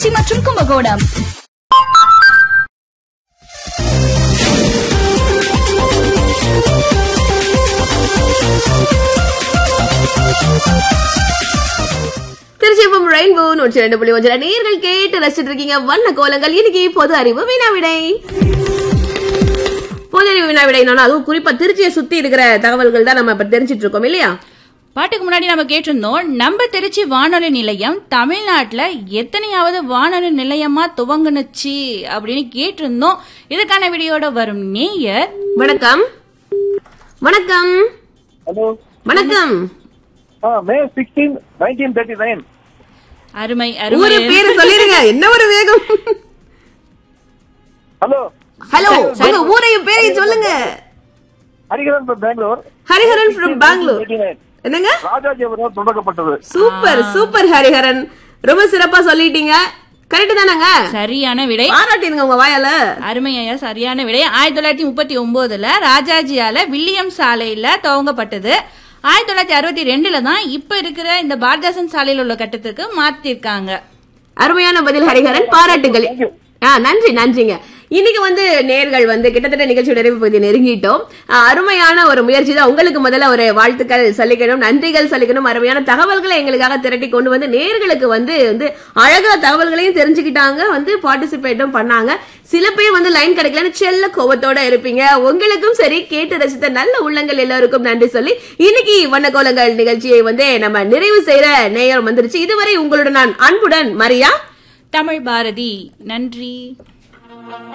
திருச்சி மற்றும் கும்பகோணம் திருச்சிபம் ரெயின்போ நூற்றி ரெண்டு புள்ளி ஒன்றில் நேர்கள் கேட்டு ரசிச்சிட்டு இருக்கீங்க வண்ண கோலங்கள் இன்னைக்கு பொது அறிவு வினாவிடை பொது அறிவு வினாவிடைனா அதுவும் குறிப்பா திருச்சியை சுத்தி இருக்கிற தகவல்கள் தான் நம்ம இப்ப தெரிஞ்சிட்டு இருக்கோம் இல்லையா பாட்டுக்கு முன்னாடி நம்ம கேட்டிருந்தோம் நம்ம திருச்சி வானொலி நிலையம் தமிழ்நாட்டுல எத்தனையாவது வானொலி நிலையமா துவங்குனுச்சு அப்படின்னு கேட்டிருந்தோம் இதுக்கான வீடியோட வரும் நேயர் வணக்கம் வணக்கம் ஹலோ வணக்கம் May sixteen nineteen thirty nine அருமை ஊரு அருமை பேரு சொல்லிருங்க என்ன ஒரு வேகம் ஹலோ ஹலோ உங்க ஊரையும் பேரையும் சொல்லுங்க ஹரிகரன் from பெங்களூர் ஹரிஹரன் ஃப்ரம் பெங்களூர் என்னங்க ராஜாஜி அவரால் தொடங்கப்பட்டது சூப்பர் சூப்பர் ஹரிஹரன் ரொம்ப சிறப்பா சொல்லிட்டீங்க கரெக்ட் தானங்க சரியான விடை பாராட்டிருங்க உங்க வாயால அருமை ஐயா சரியான விடை ஆயிரத்தி தொள்ளாயிரத்தி முப்பத்தி ஒன்பதுல ராஜாஜியால வில்லியம் சாலையில துவங்கப்பட்டது ஆயிரத்தி தொள்ளாயிரத்தி அறுபத்தி ரெண்டுல தான் இப்ப இருக்கிற இந்த பாரதாசன் சாலையில உள்ள கட்டத்துக்கு மாத்திருக்காங்க அருமையான பதில் ஹரிஹரன் பாராட்டுகள் ஆ நன்றி நன்றிங்க இன்னைக்கு வந்து நேர்கள் வந்து கிட்டத்தட்ட நிகழ்ச்சி நிறைவு பகுதி நெருங்கிட்டோம் ஆ, அருமையான ஒரு முயற்சி தான் உங்களுக்கு முதல்ல ஒரு வாழ்த்துக்கள் சொல்லிக்கணும் நன்றிகள் சொல்லிக்கணும் அருமையான தகவல்களை எங்களுக்காக திரட்டி கொண்டு வந்து நேர்களுக்கு வந்து வந்து அழகா தகவல்களையும் தெரிஞ்சுக்கிட்டாங்க வந்து பார்ட்டிசிபேட்டும் பண்ணாங்க சில பேர் வந்து லைன் கிடைக்கலன்னு செல்ல கோபத்தோட இருப்பீங்க உங்களுக்கும் சரி கேட்டு ரசித்த நல்ல உள்ளங்கள் எல்லாருக்கும் நன்றி சொல்லி இன்னைக்கு வண்ணக்கோலங்கள் நிகழ்ச்சியை வந்து நம்ம நிறைவு செய்யற நேரம் வந்துருச்சு இதுவரை உங்களுடன் நான் அன்புடன் மரியா தமிழ் பாரதி நன்றி